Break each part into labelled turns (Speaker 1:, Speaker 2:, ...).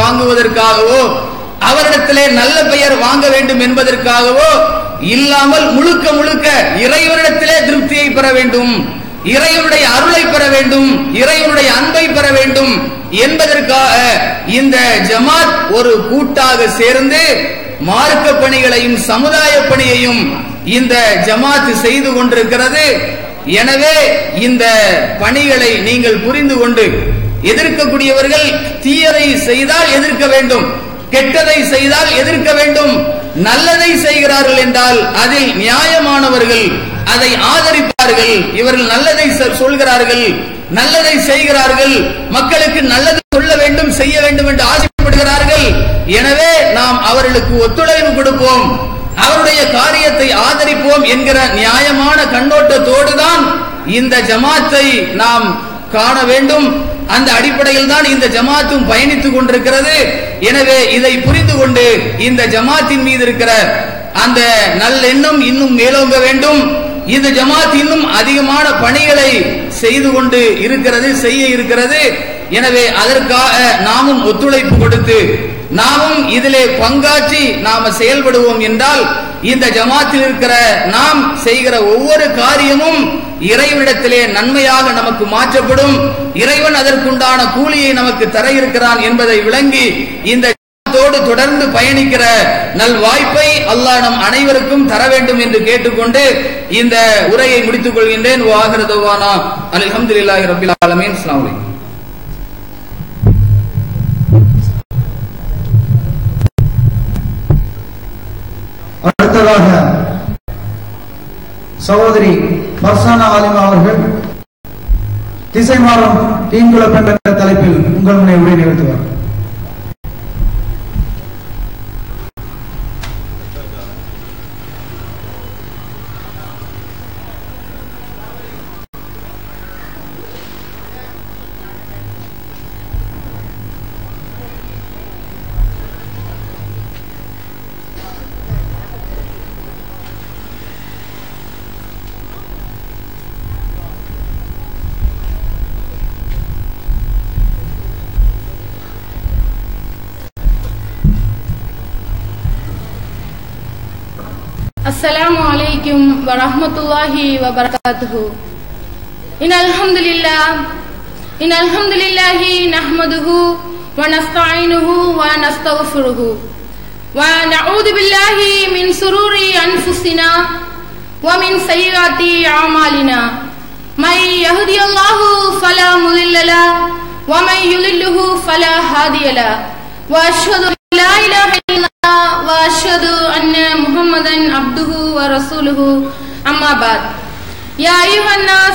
Speaker 1: வாங்குவதற்காகவோ அவரிடத்திலே நல்ல பெயர் வாங்க வேண்டும் என்பதற்காகவோ இல்லாமல் முழுக்க முழுக்க இறைவனிடத்திலே திருப்தியை பெற வேண்டும் இறைவனுடைய அருளை பெற வேண்டும் இறைவனுடைய அன்பை பெற வேண்டும் என்பதற்காக இந்த ஜமாத் ஒரு கூட்டாக சேர்ந்து மார்க்க பணிகளையும் சமுதாய பணியையும் இந்த ஜமாத் செய்து கொண்டிருக்கிறது எனவே இந்த பணிகளை நீங்கள் புரிந்து கொண்டு எதிர்க்கக்கூடியவர்கள் தீயதை செய்தால் எதிர்க்க வேண்டும் கெட்டதை செய்தால் எதிர்க்க வேண்டும் நல்லதை செய்கிறார்கள் என்றால் அதில் நியாயமானவர்கள் அதை ஆதரிப்பார்கள் இவர்கள் நல்லதை சொ- சொல்கிறார்கள் நல்லதை செய்கிறார்கள் மக்களுக்கு நல்லது சொல்ல வேண்டும் செய்ய வேண்டும் என்று ஆசைப்படுகிறார்கள் எனவே நாம் அவர்களுக்கு ஒத்துழைப்பு கொடுப்போம் அவருடைய காரியத்தை ஆதரிப்போம் என்கிற நியாயமான கண்ணோட்டத்தோடு தான் இந்த ஜமாத்தை நாம் காண வேண்டும் அந்த அடிப்படையில் தான் இந்த ஜமாத்தும் பயணித்துக் கொண்டிருக்கிறது எனவே இதை புரிந்து கொண்டு இந்த ஜமாத்தின் மீது இருக்கிற அந்த நல்லெண்ணம் இன்னும் மேலோங்க வேண்டும் இந்த ஜமாத் இன்னும் அதிகமான பணிகளை செய்து கொண்டு இருக்கிறது செய்ய இருக்கிறது எனவே அதற்காக நாமும் ஒத்துழைப்பு கொடுத்து நாமும் இதிலே பங்காற்றி நாம செயல்படுவோம் என்றால் இந்த ஜமாத்தில் இருக்கிற நாம் செய்கிற ஒவ்வொரு காரியமும் இறைவனிடத்திலே நன்மையாக நமக்கு மாற்றப்படும் இறைவன் அதற்குண்டான கூலியை நமக்கு தர இருக்கிறான் என்பதை விளங்கி இந்த ஜமாத்தோடு தொடர்ந்து பயணிக்கிற நல் வாய்ப்பை அல்லாஹ் நம் அனைவருக்கும் தர வேண்டும் என்று கேட்டுக்கொண்டு இந்த உரையை முடித்துக் கொள்கின்றேன் வாகரதவானா அல்ஹம்துலில்லாஹி ரப்பில் ஆலமீன் அஸ்ஸலாமு அலைக்கும்
Speaker 2: அடுத்ததாக சகோதரி பர்சானா ஆலிமா அவர்கள் திசை மாறும் தீங்குளப்பெண் என்ற தலைப்பில் உங்கள் முனை உரை நிகழ்த்துவார்
Speaker 3: السلام عليكم ورحمة الله وبركاته إن الحمد لله إن الحمد لله نحمده ونستعينه ونستغفره ونعوذ بالله من سرور أنفسنا ومن سيئات أعمالنا من يهدي الله فلا مضل له ومن يضلله فلا هادي له وأشهد أن لا إله إلا الله وأشهد أن محمدا عبده ورسوله أما بعد يا أيها الناس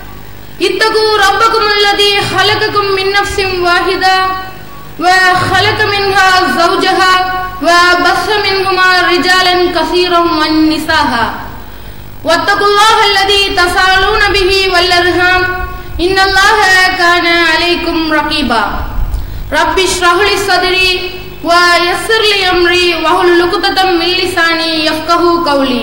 Speaker 3: اتقوا ربكم الذي خلقكم من نفس واحدة وخلق منها زوجها وبث منهما رجالا كثيرا والنساء واتقوا الله الذي تسالون به والأرحام إن الله كان عليكم رقيبا رب اشرح لي صدري ويسر لي أمري واحلل عقدة من لساني يفقه قولي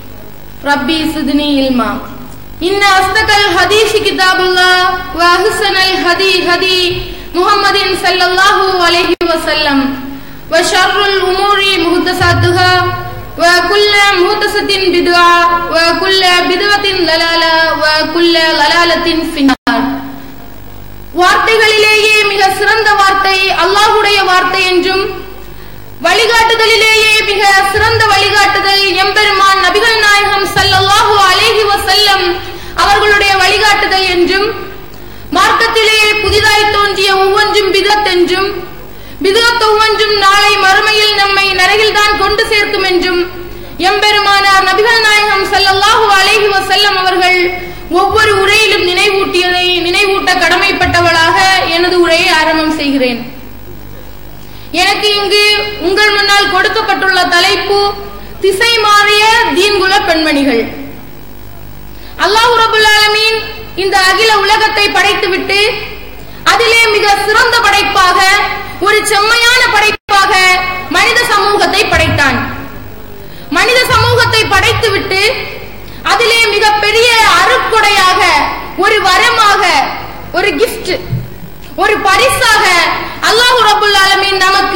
Speaker 3: ربي زدني علما إن أصدق الحديث كتاب الله وأحسن الهدي هدي محمد صلى الله عليه وسلم وشر الأمور محدثاتها وكل محدثة بدعة وكل بدعة ضلالة وكل ضلالة في النار வார்த்தைகளிலேயே மிக சிறந்த வார்த்தை அல்லாஹுடைய வார்த்தை என்றும் வழிகாட்டுதலிலேயே மிக சிறந்த வழிகாட்டுதல் எம்பெருமான் நபிகள் நாயகம் ஸல்லல்லாஹு அலைஹி வஸல்லம் அவர்களுடைய வழிகாட்டுதல் என்றும் மார்க்கத்திலே புதிதாய் தோன்றிய ஒவ்வொன்றும் பிதத் என்றும் பிதத் ஒவ்வொன்றும் நாளை மறுமையில் நம்மை நரகில்தான் கொண்டு சேர்க்கும் என்றும் எம்பெருமானார் நபிகள் நாயகம் ஸல்லல்லாஹு அலைஹி வஸல்லம் அவர்கள் ஒவ்வொரு உரையிலும் நினைவூட்டியதை நினைவூட்ட கடமைப்பட்டவளாக எனது உரையை ஆரம்பம் செய்கிறேன் எனக்கு இங்கு உங்கள் முன்னால் கொடுக்கப்பட்டுள்ள தலைப்பு திசை மாறிய தீன்குல பெண்மணிகள் அல்லாஹ் ரபுல் ஆலமீன் இந்த அகில உலகத்தை படைத்துவிட்டு அதிலே மிக சிறந்த படைப்பாக ஒரு செம்மையான படைப்பாக மனித சமூகத்தை படைத்தான் மனித சமூகத்தை படைத்துவிட்டு அதிலே மிக பெரிய அருட்கொடையாக ஒரு வரமாக ஒரு கிஃப்ட் ஒரு பரிசாக அல்லாஹ் ரபுல் ஆலமீன் நமக்கு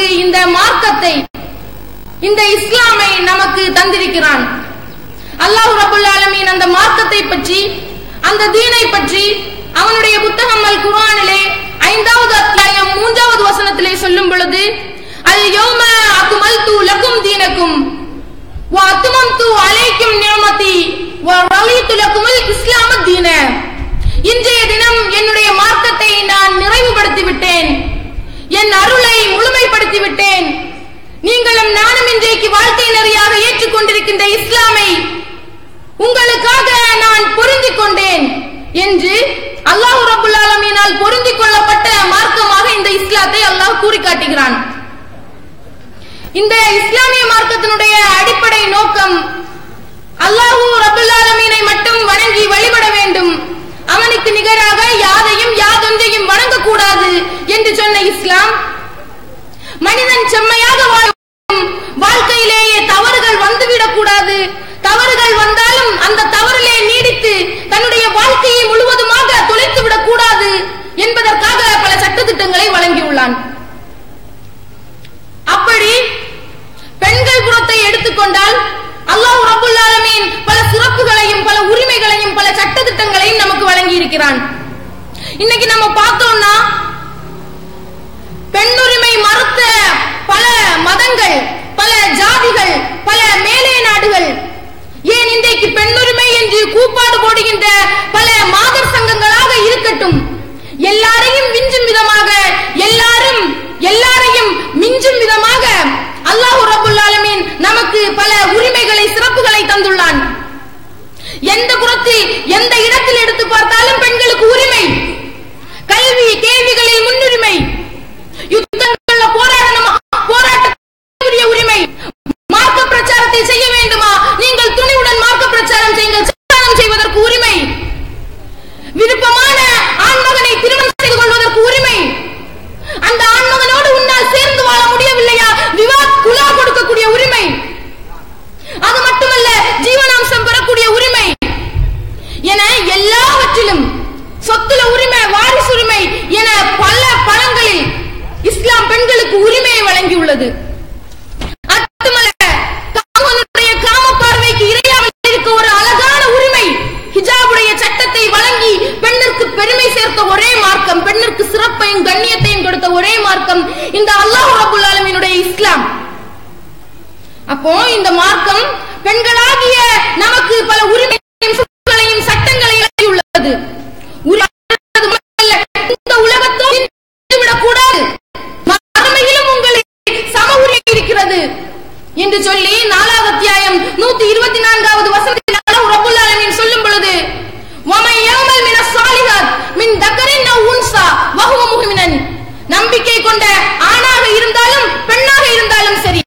Speaker 3: மார்க்கத்தை இந்த இஸ்லாமை நமக்கு தந்திருக்கிறான் அல்லாஹ் ரபுல் ஆலமீன் அந்த மார்க்கத்தை பற்றி அந்த தீனை பற்றி அவனுடைய புத்தகம் அல் குர்ஆனிலே ஐந்தாவது அத்தியாயம் மூன்றாவது வசனத்திலே சொல்லும் பொழுது அல் யௌம அக்மல்து லக்கும் தீனக்கும் வ அத்மம்து அலைக்கும் நிஅமதி வ ரலித்து லக்குமுல் இஸ்லாம தீன இன்றைய தினம் என்னுடைய மார்க்கத்தை நான் நிறைவுபடுத்தி விட்டேன் என் அருளை முழுமைப்படுத்தி விட்டேன் நீங்களும் நானும் இன்றைக்கு வாழ்க்கை நெறியாக ஏற்றுக்கொண்டிருக்கின்ற இஸ்லாமை உங்களுக்காக நான் பொருந்திக் கொண்டேன் என்று அல்லாஹ் ரபுல் ஆலமீனால் பொருந்திக் கொள்ளப்பட்ட மார்க்கமாக இந்த இஸ்லாத்தை அல்லாஹ் கூறி காட்டுகிறான் இந்த இஸ்லாமிய மார்க்கத்தினுடைய அடிப்படை நோக்கம் அல்லாஹு ரபுல் ஆலமீனை மட்டும் வணங்கி வழிபட வேண்டும் அவனுக்கு நிகராக யாதையும் யாதொன்றையும் வணங்கக்கூடாது என்று சொன்ன இஸ்லாம் மனிதன் செம்மையாக வாழும் வாழ்க்கையிலேயே தவறுகள் வந்துவிடக் கூடாது தவறுகள் வந்தாலும் அந்த தவறிலே நீடித்து தன்னுடைய வாழ்க்கையை முழுவதுமாக தொலைத்து விடக் கூடாது என்பதற்காக பல சட்டத்திட்டங்களை வழங்கியுள்ளான் அப்படி பெண்கள் குணத்தை எடுத்துக்கொண்டால் அல்லாஹ் ரபுல் ஆலமீன் பல சிறப்புகளையும் பல உரிமைகளையும் பல சட்டத்திட்டங்களையும் நமக்கு வழங்கி இருக்கிறான் இன்னைக்கு நம்ம பார்த்தோம்னா பெண்ணுரிமை மறுத்த பல மதங்கள் பல ஜாதிகள் பல மேலே நாடுகள் ஏன் இன்றைக்கு பெண்ணுரிமை என்று கூப்பாடு போடுகின்ற பல மாதர் சங்கங்களாக இருக்கட்டும் எல்லாரையும் விஞ்சும் விதமாக எல்லாரும் எல்லாரையும் மிஞ்சும் விதமாக அல்லாஹ் ரபுல் ஆலமீன் நமக்கு பல உரிமைகளை சிறப்புகளை தந்துள்ளான் எந்த புறத்தில் எந்த இடத்தில் எடுத்து பார்த்தாலும் பெண்களுக்கு உரிமை கல்வி கேள்விகளில் முன்னுரிமை யுத்தங்கள்ல போராடணுமா போராட்ட உரிமை மார்க்க பிரச்சாரத்தை செய்ய வேண்டுமா நீங்கள் துணிவுடன் மார்க்க பிரச்சாரம் செய்யுங்கள் பிரச்சாரம் செய்வதற்கு உரிமை விருப்பமான ஆண்மகனை திருமணம் செய்து கொள்வதற்கு உரிமை அந்த ஆண்மகனோடு உன்னால் சேர்ந்து வாழ முடியவில்லையா விவா குலா கொடுக்கக்கூடிய உரிமை அது மட்டுமல்ல ஜீவனாம்சம் பெறக்கூடிய உரிமை என எல்லாவற்றிலும் சொத்துல உரிமை வாரிசு உரிமை என பல பலங்களில் இஸ்லாம் பெண்களுக்கு உரிமையை வழங்கியுள்ளது அதுமல்ல காமனுடைய காம பார்வைக்கு இரையாமல் இருக்க ஒரு அழகான உரிமை ஹிஜாபுடைய சட்டத்தை வழங்கி பெண்ணிற்கு பெருமை சேர்த்த ஒரே மார்க்கம் பெண்ணிற்கு சிறப்பையும் கண்ணியத்தையும் கொடுத்த ஒரே மார்க்கம் இந்த அல்லாஹ் ரபுல் ஆலமீனுடைய இஸ்லாம் அப்போ இந்த மார்க்கம் பெண்களாகிய நமக்கு பல உரிமைகளையும் சொற்களையும் சட்டங்களையும் வழங்கியுள்ளது உரி- அது மட்டுமல்ல, இந்த உலகத்தோடு விடக்கூடாது மறுமையிலும் உங்களுக்கு சம உரிமை இருக்கிறது என்று சொல்லி நாலாவது அத்தியாயம் நூத்தி இருபத்தி நான்காவது வசனத்தில் அல்லாஹ் ரப்பல் ஆலமீன் சொல்லும் பொழுது وَمَن يَعْمَلْ مِنَ الصَّالِحَاتِ مِنْ ذَكَرٍ أَوْ أُنثَى وَهُوَ مُؤْمِنٌ நம்பிக்கை கொண்ட ஆணாக இருந்தாலும் பெண்ணாக இருந்தாலும் சரி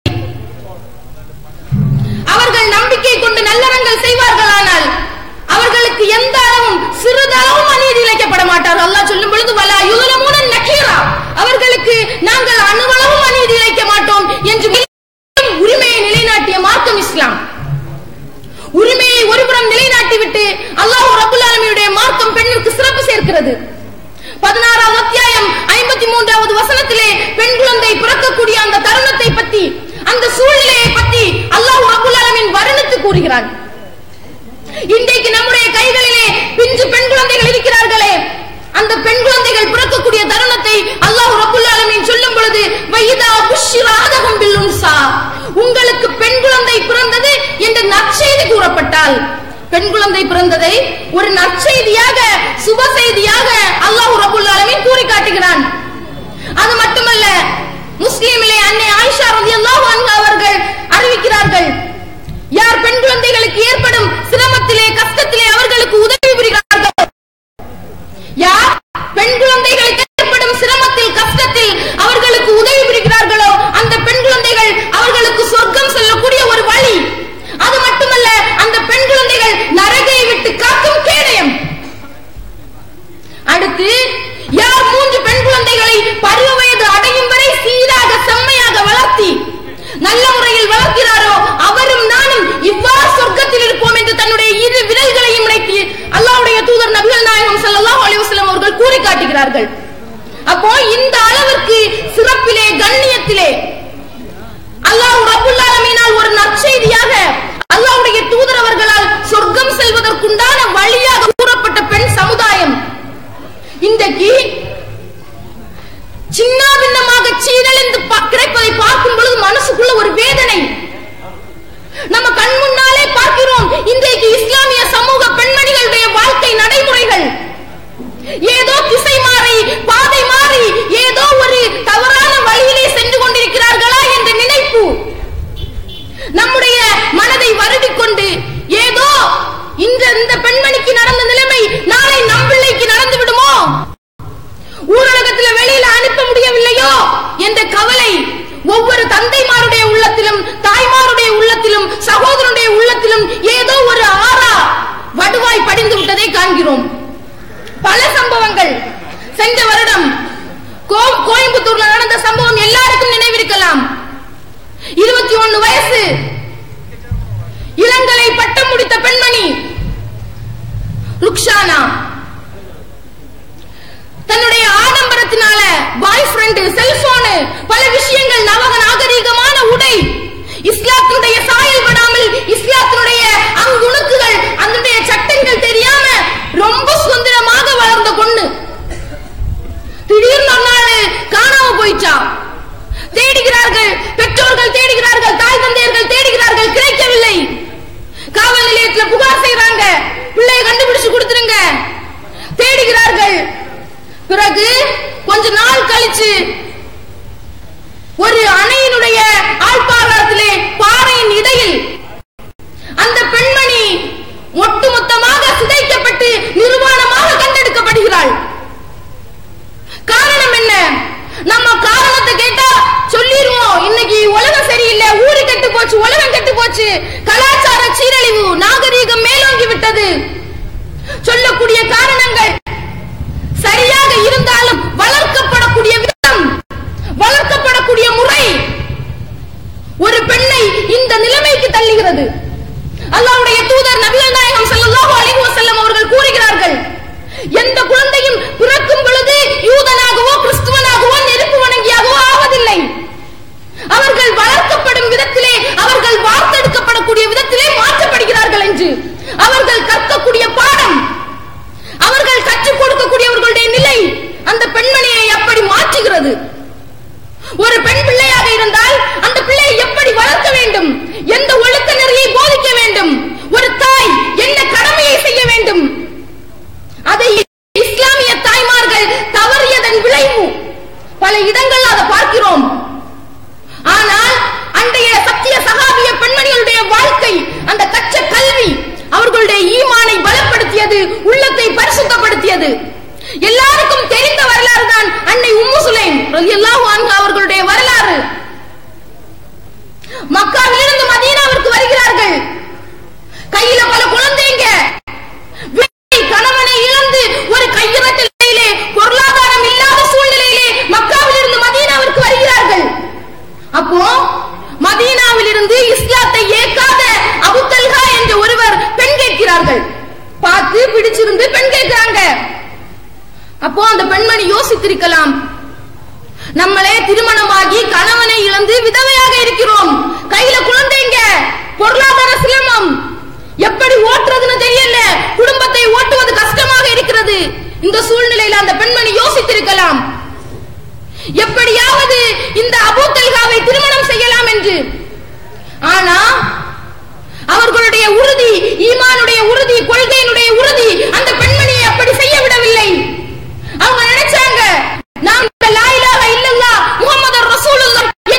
Speaker 3: அவர்கள் நம்பிக்கை கொண்டு நல்லறங்கள் செய்வார்களானால் அவர்களுக்கு எந்த அளவும் சிறிதளவும் அநீதி இழைக்கப்பட மாட்டார் அல்லாஹ் சொல்லும் பொழுது வலா யுதலமுன நக்கீரா அவர்களுக்கு நாங்கள் அணுவளவும் அநீதி இழைக்க மாட்டோம் என்று மீண்டும் உரிமையை நிலைநாட்டிய மார்க்கம் இஸ்லாம் உரிமையை ஒருபுறம் நிலைநாட்டிவிட்டு அல்லாஹ் ரபுல் ஆலமீனுடைய மார்க்கம் பெண்ணிற்கு சிறப்பு சேர்க்கிறது பதினாறாவது அத்தியாயம் ஐம்பத்தி மூன்றாவது வசனத்திலே பெண் குழந்தை பிறக்கக்கூடிய அந்த தருணத்தை பற்றி அந்த சூழ்நிலையை பற்றி அல்லாஹ் ரபுல் ஆலமீன் வர்ணித்து கூறுகிறான் இன்றைக்கு நம்முடைய கைகளிலே பிஞ்சு பெண் குழந்தைகள் இருக்கிறார்களே அந்த பெண் குழந்தைகள் பிறக்கக்கூடிய தருணத்தை அல்லாஹ் ரபுல் ஆலமீன் சொல்லும் பொழுது வைதா புஷ்ராதகம் பில்லுன்சா உங்களுக்கு பெண் குழந்தை பிறந்தது என்று நற்செய்தி கூறப்பட்டால் பெண் குழந்தை பிறந்ததை ஒரு நற்செய்தியாக சுப செய்தியாக அல்லாஹ் ரபுல் ஆலமீன் கூறி காட்டுகிறான் அது மட்டுமல்ல முஸ்லிமிலே அன்னை ஆயிஷா ரலியல்லாஹு அன்ஹா அவர்கள் அறிவிக்கிறார்கள் யார் பெண் குழந்தைகளுக்கு ஏற்படும் சிரமத்திலே கஷ்டத்திலே அவர்களுக்கு உதவி புரிகிறார்கள் யார் பெண் குழந்தைகளுக்கு ஏற்படும் சிரமத்தில் கஷ்டத்தில் அவர்களுக்கு உதவி புரிகிறார்களோ அந்த பெண் குழந்தைகள் அவர்களுக்கு சொர்க்கம் செல்லக்கூடிய ஒரு வழி அது மட்டுமல்ல அந்த பெண் குழந்தைகள் நரகை விட்டு காக்கும் கேடயம் அடுத்து யார் மூன்று பெண் குழந்தைகளை பருவ வயது அடையும் வரை சீராக செம்மையாக வளர்த்தி நல்ல முறையில் வளர்க்கிறாரோ அவரும் நானும் இவ்வாறு சொர்க்கத்தில் இருப்போம் என்று தன்னுடைய இரு விரல்களையும் இணைத்து அல்லாஹ்வுடைய தூதர் நபிகள் நாயகம் ஸல்லல்லாஹு அலைஹி வஸல்லம் அவர்கள் கூறி காட்டுகிறார்கள் அப்போ இந்த அளவிற்கு சிறப்பிலே கண்ணியத்திலே ஒவ்வொரு தந்தைமாருடைய உள்ளத்திலும் தாய்மாருடைய உள்ளத்திலும் சகோதரனுடைய உள்ளத்திலும் ஏதோ ஒரு ஆறா வடுவாய் படிந்து விட்டதை காண்கிறோம் பல சம்பவங்கள் சென்ற வருடம் கோ- கோயம்புத்தூர்ல நடந்த சம்பவம் எல்லாருக்கும் நினைவிருக்கலாம் இருபத்தி ஒன்னு வயசு இளங்கலை பட்டம் முடித்த பெண்மணி ருக்ஷானா தன்னுடைய ஆடம்பரத்தினால பாய் ஃப்ரெண்டு செல்போனு பல விஷயங்கள் நவக நாகரீகமான உடை இஸ்லாத்தினுடைய சாயல் படாமல் இஸ்லாத்தினுடைய அங்குணுக்குகள் அதனுடைய சட்டங்கள் தெரியாம ரொம்ப சுதந்திரமாக வளர்ந்த பொண்ணு திடீர்னு ஒரு நாள் காணாம போயிச்சா தேடுகிறார்கள் பெற்றோர்கள் தேடுகிறார்கள் தாய் தந்தையர்கள் தேடுகிறார்கள் கிடைக்கவில்லை காவல் நிலையத்துல புகார் செய்றாங்க பிள்ளையை கண்டுபிடிச்சு கொடுத்துருங்க தேடுகிறார்கள் பிறகு கொஞ்ச நாள் கழிச்சு ஒரு அணையினுடைய ஆழ்பாளத்திலே பாறையின் இடையில் அந்த பெண்மணி ஒட்டுமொத்தமாக சிதைக்கப்பட்டு நிர்வாணமாக கண்டெடுக்கப்படுகிறாள் காரணம் என்ன நம்ம காரணத்தை கேட்டா சொல்லிருவோம் இன்னைக்கு உலகம் சரியில்லை ஊரு கெட்டு போச்சு உலகம் கெட்டு போச்சு கலாச்சார சீரழிவு நாகரீகம் மேலோங்கி விட்டது சொல்லக்கூடிய காரணங்கள் சரியாக இருந்தாலும் வளர்க்கப்படக்கூடிய விதம் வளர்க்கப்படக்கூடிய முறை ஒரு பெண்ணை இந்த நிலைமைக்கு தள்ளுகிறது அல்லாஹ்வுடைய தூதர் நபிகள் நாயகம் ஸல்லல்லாஹு அலைஹி வஸல்லம் அவர்கள் கூறுகிறார்கள் எந்த குழந்தையும் பிறக்கும் பொழுது யூதனாகவோ கிறிஸ்துவனாகவோ நெருப்பு வணங்கியாகவோ ஆவதில்லை அவர்கள் வளர்க்கப்படும் விதத்திலே அவர்கள் வார்த்தெடுக்கப்படக்கூடிய விதத்திலே மாற்றப்படுகிறார்கள் என்று அவர்கள் கற்கக்கூடிய பாடம் அவர்கள் கற்றுக் கொடுக்கக்கூடியவர்களுடைய நிலை அந்த பெண்மணியை அப்படி மாற்றுகிறது ஒரு பெண் பிள்ளையாக இருந்தால் அந்த பிள்ளையை எப்படி வளர்க்க வேண்டும் எந்த ஒழுக்க நெறியை போதிக்க வேண்டும் ஒரு தாய் என்ன கடமையை செய்ய வேண்டும் அதை இஸ்லாமிய தாய்மார்கள் தவறியதன் விளைவு பல இடங்கள் அதை பார்க்கிறோம் ஆனால் அன்றைய சத்திய சகாபிய பெண்மணிகளுடைய வாழ்க்கை அந்த கச்ச கல்வி அவர்களுடைய ஈமானை பலப்படுத்தியது உள்ளத்தை பரிசுத்தப்படுத்தியது எல்லாருக்கும் தெரிந்த வரலாறு தான் அன்னை உம்மு சுலைம் ரலியல்லாஹு அன்ஹா அவர்களுடைய வரலாறு மக்காவிலிருந்து மதீனாவிற்கு வருகிறார்கள் கையில பல குழந்தைங்க வீட்டை கணவனை இழந்து ஒரு கையகத்த நிலையிலே பொருளாதாரம் இல்லாத சூழ்நிலையிலே மக்காவிலிருந்து மதீனாவிற்கு வருகிறார்கள் அப்போ மதீனாவிலிருந்து இஸ்லாத்தை ஏற்காத அபுத்தல்ஹா என்ற ஒருவர் பெண் கேட்கிறார்கள் பார்த்து பிடிச்சிருந்து பெண் கேட்கிறாங்க அப்போ அந்த பெண்மணி யோசித்திருக்கலாம் நம்மளே திருமணமாகி கணவனை இழந்து விதவையாக இருக்கிறோம் கையில குழந்தைங்க பொருளாதார சிரமம் எப்படி ஓட்டுறதுன்னு தெரியல குடும்பத்தை ஓட்டுவது கஷ்டமாக இருக்கிறது இந்த சூழ்நிலையில அந்த பெண்மணி யோசித்திருக்கலாம் எப்படியாவது இந்த அபூத்தல்காவை திருமணம் செய்யலாம் என்று ஆனா அவர்களுடைய உறுதி ஈமானுடைய உறுதி கொள்கையினுடைய உறுதி அந்த பெண்மணியை அப்படி செய்ய விடவில்லை அவங்க நினைச்சாங்க நாம் லா இலாஹ இல்லல்லாஹ் முஹம்மது ரசூலுல்லாஹ்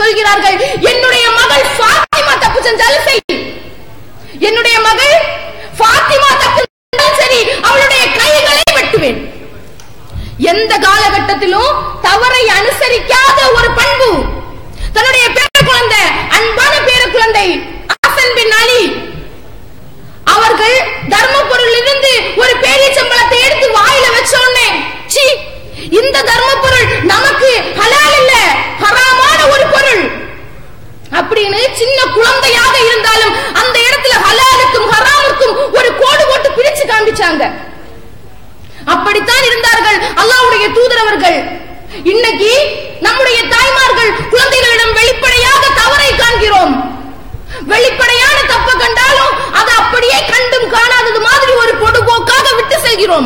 Speaker 3: சொல்கிறார்கள் என்னுடைய மகள் ஃபாத்திமா தப்பு செஞ்சாலும் சரி என்னுடைய மகள் ஃபாத்திமா தப்பு செஞ்சாலும் சரி அவளுடைய கைகளை வெட்டுவேன் எந்த காலகட்டத்திலும் தவறை அனுசரிக்காத ஒரு பண்பு தன்னுடைய பேர குழந்தை அன்பான பேர குழந்தை ஹசன் பின் அலி அவர்கள் தர்மபொருள் இருந்து ஒரு பேரீச்சம்பழத்தை எடுத்து வாயில வச்ச உடனே சீ இந்த தர்மபொருள் நமக்கு ஹலால் இல்ல ஹராமான ஒரு பொருள் அப்படின்னு சின்ன குழந்தையாக இருந்தாலும் அந்த இடத்துல ஹலாலுக்கும் ஹராமுக்கும் ஒரு கோடு போட்டு பிரிச்சு காண்பிச்சாங்க அப்படித்தான் இருந்தார்கள் அல்லாஹ்வுடைய தூதர் அவர்கள் இன்னைக்கு நம்முடைய தாய்மார்கள் குழந்தைகளிடம் வெளிப்படையாக தவறை காண்கிறோம் வெளிப்படையான தப்ப கண்டாலும் அதை அப்படியே கண்டும் காணாதது மாதிரி ஒரு பொடுபோக்காக விட்டு செல்கிறோம்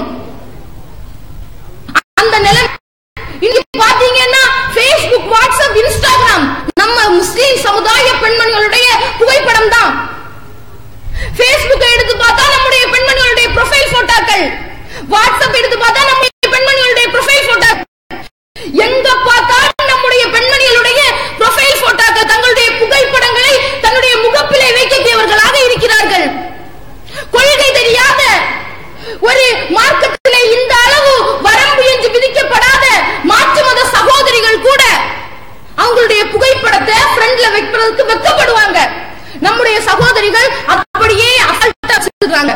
Speaker 3: அந்த நிலை இன்னைக்கு பாத்தீங்கன்னா Facebook வாட்ஸ்அப் இன்ஸ்டாகிராம் நம்ம முஸ்லிம் சமுதாய பெண்மணிகளுடைய புகைப்படம் தான் Facebook எடுத்து பார்த்தா நம்முடைய பெண்மணிகளுடைய ப்ரொஃபைல் போட்டோக்கள் வாட்ஸ்அப் எடுத்து பார்த்தா நம்முடைய பெண்மணிகளுடைய ப்ரொஃபைல் போட்டோ எங்க பார்த்தாலும் நம்முடைய பெண்மணிகளுடைய ப்ரொஃபைல் போட்டோக்கள் தங்களுடைய புகைப்படங்களை தன்னுடைய முகப்பிலே வைக்கக்கூடியவர்களாக இருக்கிறார்கள் கொள்கை தெரியாத ஒரு மார்க்கத்திலே இந்த அளவு வரம்பு என்று விதிக்கப்படாத மாற்று மத சகோதரிகள் கூட அவங்களுடைய புகைப்படத்தை ஃப்ரண்ட்ல வைப்பதற்கு வெக்கப்படுவாங்க நம்முடைய சகோதரிகள் அப்படியே அசல்ட்டா வச்சிருக்காங்க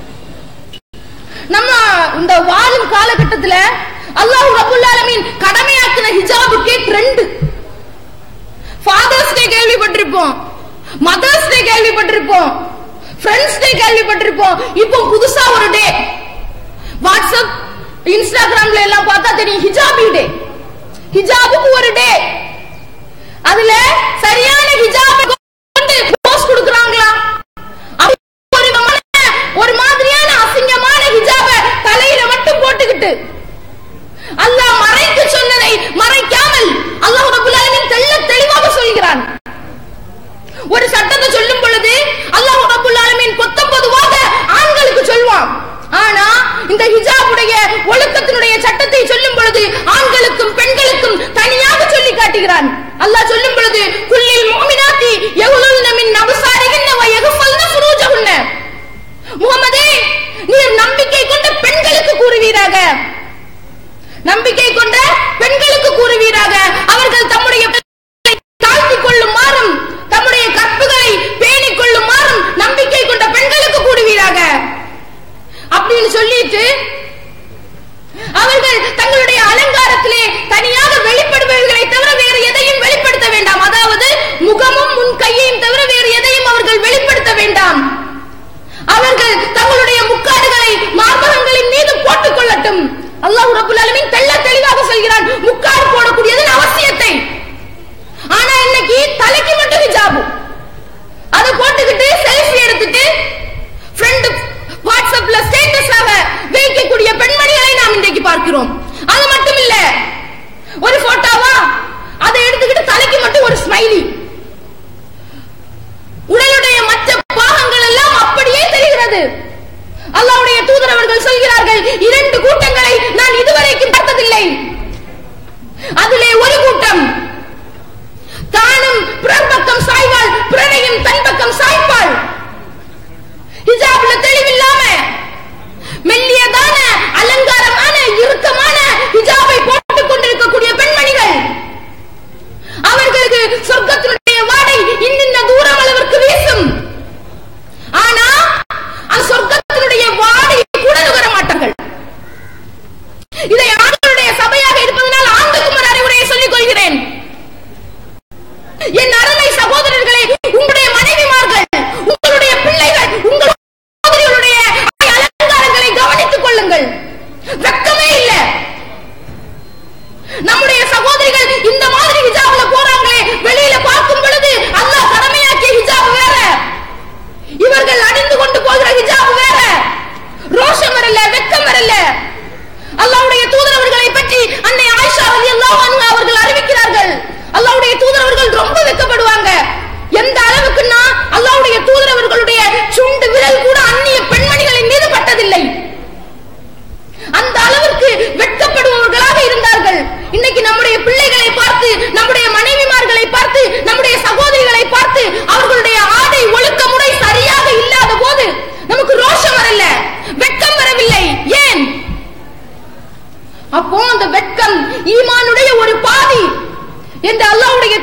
Speaker 3: நம்ம இந்த வாழும் காலகட்டத்துல அல்லாஹ் ரபுல் ஆலமீன் கடமையாக்கின ஹிஜாபுக்கே ட்ரெண்ட் ஃபாதர்ஸ் டே கேள்விப்பட்டிருப்போம் மதர்ஸ் டே கேள்விப்பட்டிருப்போம் ஃப்ரெண்ட்ஸ் டே கேள்விப்பட்டிருப்போம் இப்போ புதுசா ஒரு டே வாட்ஸ்அப் இன்ஸ்டாகிராம்ல எல்லாம் பார்த்தா தெரியும் ஹிஜாபி டே ஹிஜாபுக்கு ஒரு டே அதுல சரியான ஹிஜாபை கொண்டு போஸ்ட் கொடுக்கறாங்களா அப்படி ஒரு விதமான, ஒரு மாதிரியான அசிங்கமான ஹிஜாப தலையில மட்டும் போட்டுக்கிட்டு அல்லாஹ் மறைக்க சொன்னதை மறைக்காமல் அல்லாஹ் ரப்பல் ஆலமீன் தெள்ள தெளிவாக சொல்கிறான் ஒரு சட்டத்தை சொல்லும் பொழுது அல்லாஹ் ரப்பல் ஆலமீன் கொத்த பொதுவாக ஆண்களுக்கு சொல்வான் ஆனா இந்த ஹிஜாபுடைய ஒழுக்கத்தினுடைய சட்டத்தை சொல்லும் பொழுது ஆண்களுக்கும் பெண்களுக்கும் தனியாக சொல்லி காட்டுகிறான் அல்லாஹ் சொல்லும் பொழுது குல்லில் முஃமினாத்தி யகுலுல்ன மின் அபசாரிஹின்ன வ யகுஃபல்ன ஃபுரூஜஹுன்ன முகமதே நீர் நம்பிக்கை கொண்ட பெண்களுக்கு கூறுவீராக நம்பிக்கை கொண்ட பெண்களுக்கு கூறுவீராக அவர்கள் தம்முடைய பெண்களை தாழ்த்திக் கொள்ளுமாறும் தம்முடைய கற்புகளை பேணிக் கொள்ளுமாறும் நம்பிக்கை கொண்ட பெண்களுக்கு கூறுவீராக அப்படின்னு சொல்லிட்டு அவர்கள் தங்களுடைய அலங்காரத்திலே தனியாக வெளிப்படுபவர்களை தவிர வேறு எதையும் வெளிப்படுத்த வேண்டாம் அதாவது முகமும் முன் கையையும் தவிர வேறு எதையும் அவர்கள் வெளிப்படுத்த வேண்டாம் அவர்கள் தங்களுடைய முக்காடுகளை மார்பகங்களின் மீது போட்டுக் கொள்ளட்டும் அல்லாஹ் ரபுல் ஆலமீன் தெள்ள தெளிவாக சொல்கிறான் முக்காடு போடக்கூடியதன் அவசியத்தை ஆனா இன்னைக்கு தலைக்கு மட்டும் ஹிஜாபு அதை போட்டுக்கிட்டு செல்ஃபி எடுத்துட்டு ஃப்ரெண்ட் வாட்ஸ்அப்ல ஸ்டேட்டஸாக வைக்கக்கூடிய பெண்மணிகளை நாம் இன்றைக்கு பார்க்கிறோம் அது மட்டும் இல்ல ஒரு போட்டோவா அதை எடுத்துக்கிட்டு தலைக்கு மட்டும் ஒரு ஸ்மைலி உடலுடைய மற்ற பாகங்கள் எல்லாம் அப்படியே தெரிகிறது அல்லாஹ்வுடைய தூதர் அவர்கள் சொல்கிறார்கள் இரண்டு கூட்டங்களை நான் இதுவரைக்கும் பார்த்ததில்லை அதிலே ஒரு கூட்டம் தானும் பிறர் பக்கம் சாய்வாள் பிறனையும் தன் பக்கம் சாய்ப்பாள் ஹிஜாப்ல தெளிவில்லாம மெல்லியதான அலங்காரமான இறுக்கமான ஹிஜாபை போட்டுக் கொண்டிருக்கக்கூடிய பெண்மணிகள் அவர்களுக்கு சொர்க்கத்தினுடைய வாடை இன்னின்ன தூரம் அளவிற்கு வீசும் ஆனா அந்த சொர்க்கத்தினுடைய வாடை கூட நுகர மாட்டார்கள் இதை ஆண்களுடைய சபையாக இருப்பதனால் ஆண்களுக்கும் ஒரு அறிவுரையை சொல்லிக் கொள்கிறேன் என் அருமை சகோதரர்களே உங்களுடைய மனைவிமார்கள் உங்களுடைய பிள்ளைகள் உங்கள் சகோதரிகளுடைய அலங்காரங்களை கவனித்துக் கொள்ளுங்கள் வெக்கமே இல்ல நம்முடைய சகோதரிகள் இந்த மாதிரி ஹிஜாப்ல போறாங்களே வெளியில பார்க்கும் பொழுது அல்லாஹ் கடமையாக்கிய ஹிஜாப் வேற இவர்கள் அணிந்து கொண்டு போகிற ஹிஜாப் வேற ரோஷம் வரல வெக்கம் வரல அல்லாஹ்வுடைய தூதர் அவர்களை பற்றி அன்னை ஆயிஷா ரலியல்லாஹு அன்ஹா அவர்கள் அறிவிக்கிறார்கள் அல்லாஹ்வுடைய தூதர் அவர்கள் ரொம்ப வெக்கப்பட்டார்கள்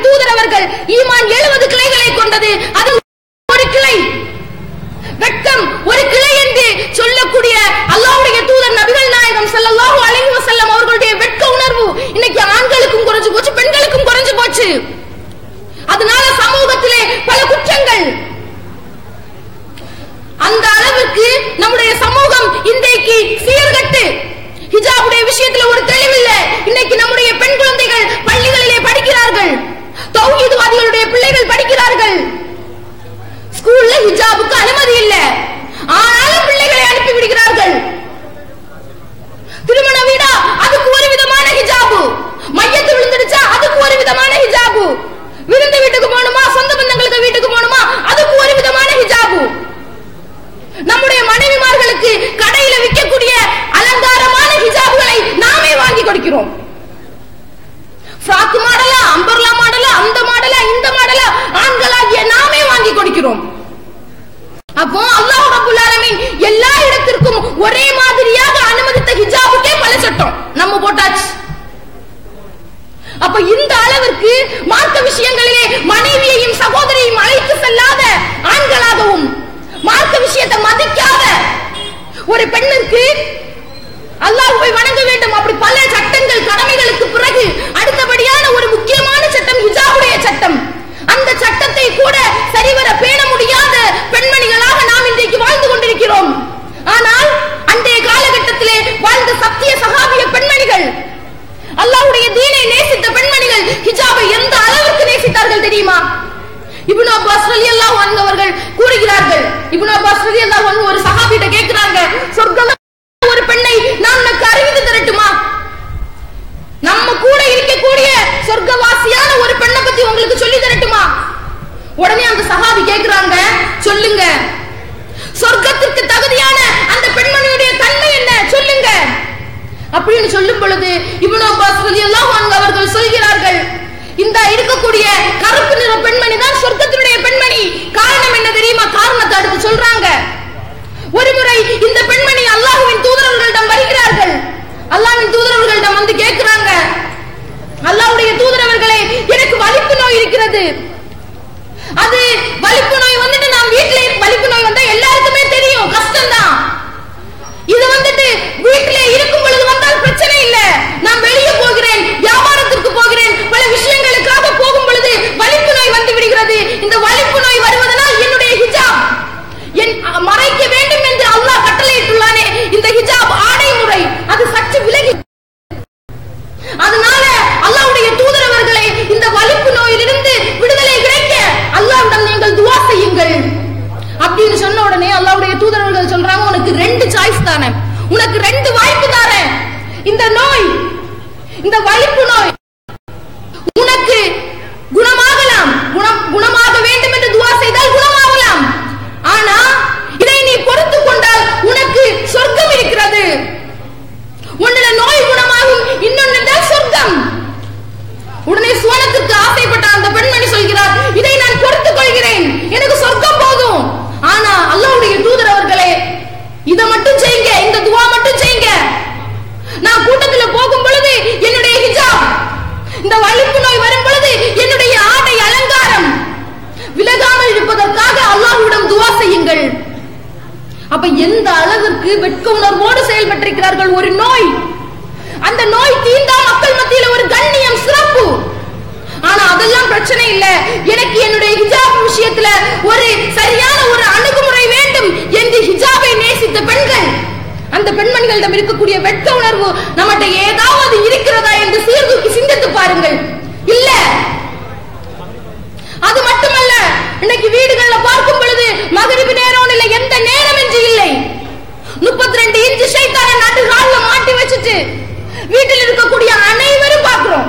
Speaker 3: தூதர் அவர்கள் ஈமான் எழுபது கிளைகளை கொண்டது அது ஒரு கிளை வெட்கம் ஒரு கிளை என்று சொல்லக்கூடிய அல்லாஹ்வுடைய தூதர் நபிகள் நாயகம் ஸல்லல்லாஹு அலைஹி வஸல்லம் அவர்களுடைய வெட்க உணர்வு இன்னைக்கு ஆண்களுக்கும் குறைஞ்சு போச்சு பெண்களுக்கும் குறைஞ்சு போச்சு அதனால சமூகத்திலே பல குற்றங்கள் அந்த அளவுக்கு நம்முடைய சமூகம் இன்றைக்கு சீர்கட்டு ஹிஜாபுடைய விஷயத்துல ஒரு தெளிவில்ல இன்னைக்கு நம்முடைய பெண் குழந்தைகள் பள்ளிகளிலே படிக்கிறார்கள் தௌஹீத்வாதிகளுடைய பிள்ளைகள் படிக்கிறார்கள் ஸ்கூல்ல ஹிஜாபுக்கு அனுமதி இல்ல ஆனாலும் பிள்ளைகளை அனுப்பி விடுகிறார்கள் திருமண வீடா அதுக்கு ஒரு விதமான ஹிஜாபு மையத்து விழுந்துடுச்சா அதுக்கு ஒரு விதமான ஹிஜாபு விருந்து வீட்டுக்கு போகணுமா சொந்த பந்தங்களுக்கு வீட்டுக்கு போகணுமா அதுக்கு ஒரு விதமான ஹிஜாபு நம்முடைய மனைவிமார்களுக்கு கடையில விற்கக்கூடிய அலங்காரமான ஹிஜாபுகளை நாமே வாங்கி கொடுக்கிறோம் ஃப்ராக் மாடலா அம்பர்லா மாடலா அந்த மாடலா இந்த மாடலா ஆண்களாகிய நாமே வாங்கி கொடுக்கிறோம் அப்போ அல்லாஹ் ரப்பல் ஆலமீன் எல்லா இடத்திற்கும் ஒரே மாதிரியாக அனுமதித்த ஹிஜாபுக்கே பல சட்டம் நம்ம போட்டாச்சு அப்ப இந்த அளவிற்கு மார்க்க விஷயங்களிலே மனைவியையும் சகோதரியையும் அழைத்து செல்லாத ஆண்களாகவும் மார்க்க விஷயத்தை மதிக்காத ஒரு பெண்ணிற்கு அல்லாஹ்வை வணங்க வேண்டும் அப்படி பல சட்டங்கள் கடமைகளுக்கு பிறகு அடுத்தபடியான ஒரு முக்கியமான சட்டம் ஹிஜாபுடைய சட்டம் அந்த சட்டத்தை கூட சரிவர பேண முடியாத பெண்மணிகளாக நாம் இன்றைக்கு வாழ்ந்து கொண்டிருக்கிறோம் ஆனால் அன்றைய காலகட்டத்திலே வாழ்ந்த சத்திய சகாபிய பெண்மணிகள் அல்லாஹ்வுடைய தீனை நேசித்த பெண்மணிகள் ஹிஜாபை எந்த அளவிற்கு நேசித்தார்கள் தெரியுமா இப்னு அப்பாஸ் ரலியல்லாஹு அன்ஹு அவர்கள் கூறுகிறார்கள் இப்னு அப்பாஸ் ரலியல்லாஹு அன்ஹு ஒரு சஹாபிட்ட கேக்குறாங்க சொர்க்கம் ஒரு பெண்ணை நான் உனக்கு அறிவித்து தரட்டுமா நம்ம கூட இருக்கக்கூடிய சொர்க்கவாசியான ஒரு பெண்ணை பத்தி உங்களுக்கு சொல்லி தரட்டுமா உடனே அந்த சஹாபி கேக்குறாங்க சொல்லுங்க சொர்க்கத்திற்கு தகுதியான அந்த பெண்மணியுடைய தன்மை என்ன சொல்லுங்க அப்படின்னு சொல்லும் பொழுது இப்னு அப்பாஸ் ரலியல்லாஹு அன்ஹு அவர்கள் சொல்கிறார்கள் இந்த இருக்கக்கூடிய கருப்பு நிற பெண்மணி தான் சொர்க்கத்தினுடைய பெண்மணி காரணம் என்ன தெரியுமா காரணத்தை அடுத்து சொல்றாங்க ஒருமுறை இந்த பெண்மணி அல்லாஹ்வின் தூதரவர்களிடம் வருகிறார்கள் அல்லாஹ்வின் தூதரவர்களிடம் வந்து கேட்கிறாங்க அல்லாஹ்வுடைய தூதரவர்களே எனக்கு வலிப்பு நோய் இருக்கிறது அது வலிப்பு நோய் வந்துட்டு நான் வீட்ல வலிப்பு நோய் வந்தா எல்லாருக்குமே தெரியும் கஷ்டம்தான் இது வந்துட்டு வீட்டிலே இருக்கும் பொழுது வந்தால் பிரச்சனை இல்ல நான் வெளியே போகிறேன் வியாபாரத்திற்கு போகிறேன் பல விஷயங்களுக்காக போகும் பொழுது வலிப்பு நோய் வந்து விடுகிறது இந்த வலிப்பு நோய் வருவதனால் என்னுடைய ஹிஜாப் என் அ, மறைக்க வேண்டும் என்று அல்லாஹ் கட்டளையிட்டுள்ளானே இந்த ஹிஜாப் ஆடை முறை அது சற்று விலகி அதனால அல்லாஹ்வுடைய தூதரவர்களே இந்த வலிப்பு நோயிலிருந்து விடுதலை கிடைக்க அல்லாஹ்விடம் நீங்கள் துஆ செய்யுங்கள் அப்படின்னு சொன்ன உடனே அல்லாஹ்வுடைய தூதரவர்கள் சொல்றாங்க உனக்கு ரெண்டு சாய்ஸ் தானே உனக்கு ரெண்டு வாய்ப்பு தாரேன் இந்த நோய் இந்த வலிப்பு நோய் உனக்கு குணமாகலாம் குணம் குணமாக வேண்டும் என்று துஆ செய்தால் குணமாகலாம் ஆனா இதை நீ பொறுத்து கொண்டால் உனக்கு சொர்க்கம் இருக்கிறது ஒண்ணுல நோய் குணமாகும் இன்னொன்னு தான் சொர்க்கம் உடனே சுவனத்திற்கு ஆசைப்பட்ட அந்த பெண்மணி சொல்கிறார் இதை நான் பொறுத்துக் கொள்கிறேன் எனக்கு சொர்க்கம் போதும் ஆனா அல்லாஹ்வுடைய தூதர் அவர்களே இத மட்டும் செய்யுங்க இந்த துவா மட்டும் செய்யுங்க நான் கூட்டத்துல போகும் பொழுது என்னுடைய ஹிஜாப் இந்த வலிப்பு நோய் வரும் பொழுது என்னுடைய ஆடை அலங்காரம் விலகாமல் இருப்பதற்காக அல்லாஹ்விடம் துவா செய்யுங்கள் அப்ப எந்த அளவிற்கு வெட்க உணர்வோடு செயல்பட்டிருக்கிறார்கள் ஒரு நோய் அந்த நோய் தீண்டா மக்கள் மத்தியில ஒரு கண்ணியம் சிறப்பு ஆனா அதெல்லாம் பிரச்சனை இல்ல எனக்கு என்னுடைய ஹிஜாப் விஷயத்துல ஒரு சரியான ஒரு அணுகுமுறை வேண்டும் என்று ஹிஜாபை நேசித்த பெண்கள் அந்த பெண்மணிகளிடம் இருக்கக்கூடிய வெட்க உணர்வு நம்மகிட்ட ஏதாவது இருக்கிறதா என்று சீர்தூக்கி சிந்தித்து பாருங்கள் இல்ல அது மட்டுமல்ல இன்னைக்கு வீடுகள்ல பார்க்கும் பொழுது மகரிபு நேரம் இல்ல எந்த நேரம் என்று இல்லை முப்பத்தி ரெண்டு இன்ச்சு ஷைத்தான நடு கால்ல மாட்டி வச்சுட்டு வீட்டில் இருக்கக்கூடிய அனைவரும் பார்க்கிறோம்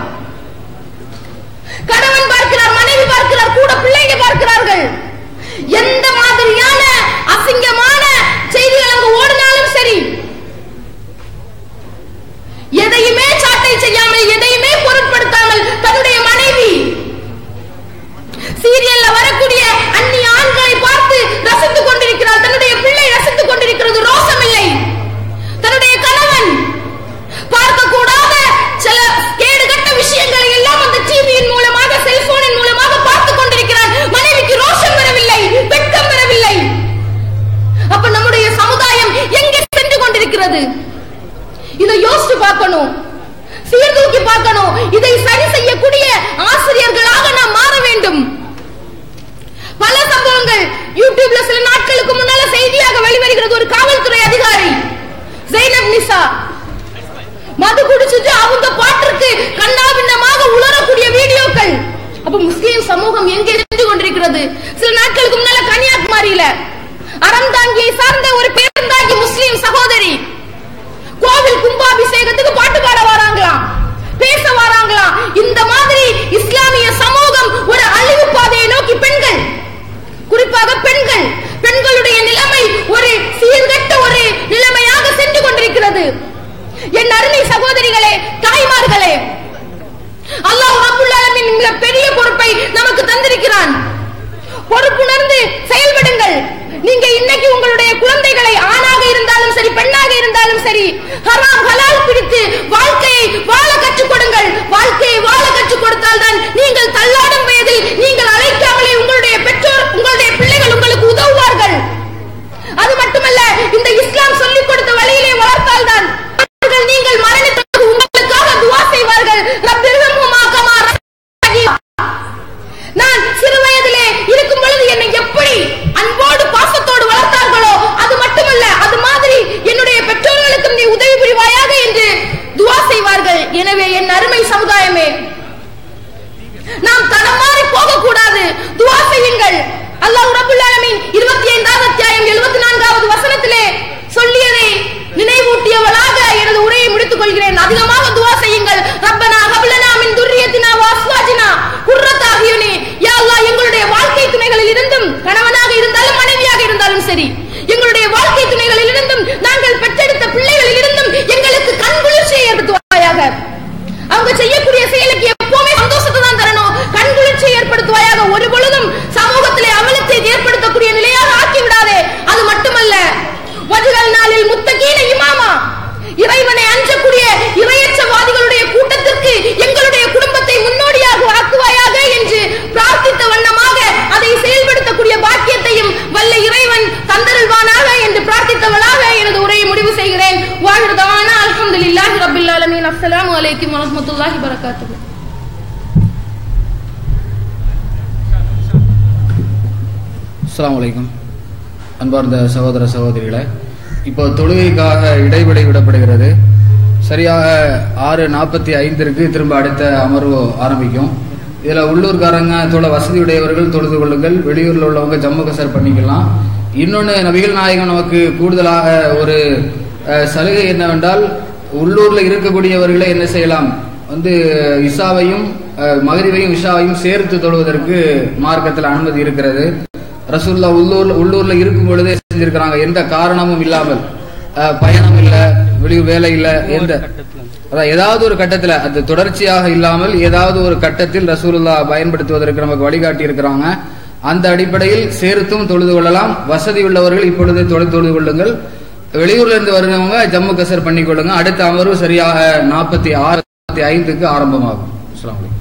Speaker 3: கணவன் பார்க்கிறார் மனைவி பார்க்கிறார் கூட பிள்ளைங்க பார்க்கிறார்கள் எந்த மாதிரியான அசிங்கமான செய்திகள் அங்கு ஓடினாலும் சரி எதையுமே சாட்டை செய்யாமல் எதையுமே பொருட்படுத்தாமல் தன்னுடைய மனைவி சீரியல்ல வரக்கூடிய அந்நிய ஆண்களை பார்த்து ரசித்துக் கொண்டிருக்கிறார் தன்னுடைய பிள்ளை ரசித்துக் கொண்டிருக்கிறது ரோசம் இல்லை தன்னுடைய கணவன் பார்க்க கூடாத சில கேடுகட்ட விஷயங்களை எல்லாம் அந்த டிவியின் மூலமாக செல்போனின் சமூகம் எங்கே சென்று கொண்டிருக்கிறது சில நாட்களுக்கு முன்னால கன்னியாகுமரியில அறந்தாங்கியை சார்ந்த ஒரு பேரந்தாங்கி முஸ்லீம் சகோதரி கோவில் கும்பாபிஷேகத்துக்கு பாட்டு பாட வராங்களாம் பேச வராங்களாம் இந்த மாதிரி இஸ்லாமிய சமூகம் ஒரு அழிவு பாதையை நோக்கி பெண்கள் குறிப்பாக பெண்கள் பெண்களுடைய நிலைமை ஒரு சீர்கெட்ட ஒரு நிலைமையாக சென்று கொண்டிருக்கிறது என் அருமை சகோதரிகளே தாய்மார்களே அல்லாஹ் ரப்புல் ஆலமீன் மிக பெரிய பொறுப்பை நமக்கு தந்திருக்கிறான் பொறுப்புணர்ந்து செயல்படுங்கள் நீங்க இன்னைக்கு உங்களுடைய குழந்தைகளை ஆணாக இருந்தாலும் சரி பெண்ணாக இருந்தாலும் சரி ஹராம் ஹலால் பிடித்து வாழ்க்கையை வாழ கற்றுக் கொடுங்கள் வாழ்க்கையை வாழ கற்றுக் கொடுத்தால் தான் நீங்கள் தள்ளாடும் வயதில் நீங்கள் அழைக்காமலே உங்களுடைய பெற்றோர் உங்களுடைய பிள்ளைகள் உங்களுக்கு உதவுவார்கள் அது மட்டுமல்ல இந்த இஸ்லாம் சொல்லிக் கொடுத்த வழியிலே வளர்த்தால் தான் அவர்கள் நீங்கள் மரணித்தது உங்களுக்காக துவா செய்வார்கள் ரப்பிர்ஹம்ஹுமா கமா ரஹீமா. நான் சிறு வயதிலே இருக்கும் பொழுது என்னை எப்படி அன்போடு பாசத்தோடு வளர்த்தார்களோ அது மட்டுமல்ல அது மாதிரி என்னுடைய பெற்றோர்களுக்கும் நீ உதவி புரிவாயாக என்று துவா செய்வார்கள் எனவே என் அருமை சமுதாயமே நாம் தடம் மாறி போக கூடாது துவா செய்யுங்கள் அல்லாஹ் ரப்பல் ஆலமீன் 25வது அத்தியாயம் 74வது வசனத்திலே சொல்லியதை நினைவூட்டியவளாக எனது உரையை முடித்துக் கொள்கிறேன் அதிகமாக துவா செய்யுங்கள் ரப்பனா ஹப்லனா மின் துர்ரியத்தினா வாஸ்வாஜினா குர்ரத் அஹ்யுனி யா அல்லாஹ் எங்களுடைய வாழ்க்கை துணைகளில் இருந்தும் கணவனாக இருந்தாலும் மனைவியாக இருந்தாலும் சரி எங்களுடைய வாழ்க்கை துணைகளில் இருந்தும் நாங்கள் பெற்றெடுத்த பிள்ளைகளில் இருந்தும் எங்களுக்கு கண்குளிர்ச்சியை ஏற்படுத்துவாயாக அவங்க செய்யக்கூடிய செயலுக்கு எப்பவுமே சந்தோஷத்தை தான் தரணும் கண்குளிர்ச்சி ஏற்படுத்துவாயாக ஒரு பொழுதும் சமூகத்திலே அவலத்தை ஏற்படுத்தக்கூடிய நிலையாக ஆக்கி விடாதே அது மட்டுமல்ல வஜுகல் நாளில் முத்தகீன இமாமா இறைவனை அஞ்சக்கூடிய இறையற்றவாதிகளுடைய கூட்டத்திற்கு எங்களுடைய குடும்பத்தை முன்னோடியாக ஆக்குவாயாக என்று பிரார்த்தித்த வண்ணமாக அதை செயல்படுத்தக்கூடிய பாக்கியத்தையும் வல்ல இறைவன் தந்தருள்வானாக என்று பிரார்த்தித்தவளாக எனது உரையை முடிவு செய்கிறேன் வாழ்வதான அல்ஹம்துலில்லாஹி ரப்பில் ஆலமீன் அஸ்ஸலாமு அலைக்கும் வரஹ்மத்துல்லாஹி வரகாத்துஹு
Speaker 1: அஸ்ஸலாமு அலைக்கும் அன்பார்ந்த சகோதர சகோதரிகளே இப்போ தொழுகைக்காக இடைவெளி விடப்படுகிறது சரியாக ஆறு நாற்பத்தி ஐந்திற்கு திரும்ப அடுத்த அமர்வு ஆரம்பிக்கும் இதில் உள்ளூர்காரங்க தொழ வசதியுடையவர்கள் தொழுது கொள்ளுங்கள் வெளியூரில் உள்ளவங்க ஜம்மு கசர் பண்ணிக்கலாம் இன்னொன்று நபிகள் நாயகம் நமக்கு கூடுதலாக ஒரு அஹ், சலுகை என்னவென்றால் உள்ளூரில் இருக்கக்கூடியவர்களே என்ன செய்யலாம் வந்து இஷாவையும் அஹ், மகரிவையும் இஷாவையும் சேர்த்து தொழுவதற்கு மார்க்கத்தில் அனுமதி இருக்கிறது ரசூல்லா உள்ளூர்ல உள்ளூர்ல இருக்கும் பொழுதே செஞ்சிருக்கிறாங்க எந்த காரணமும் இல்லாமல் அஹ், பயணம் இல்ல வெளியூர் வேலை இல்ல எந்த அதான் ஏதாவது ஒரு கட்டத்துல அது தொடர்ச்சியாக இல்லாமல் ஏதாவது ஒரு கட்டத்தில் ரசூலுல்லா பயன்படுத்துவதற்கு நமக்கு வழிகாட்டி இருக்கிறாங்க அந்த அடிப்படையில் சேர்த்தும் தொழுது கொள்ளலாம் வசதி உள்ளவர்கள் இப்பொழுது தொழுது தொழுது கொள்ளுங்கள் வெளியூர்ல இருந்து வருகிறவங்க ஜம்மு கசர் பண்ணிக்கொள்ளுங்க அடுத்த அமர்வு சரியாக நாற்பத்தி ஆறு ஐந்துக்கு ஆரம்பமாகும் அஸ்ஸலாமு அலைக்கும்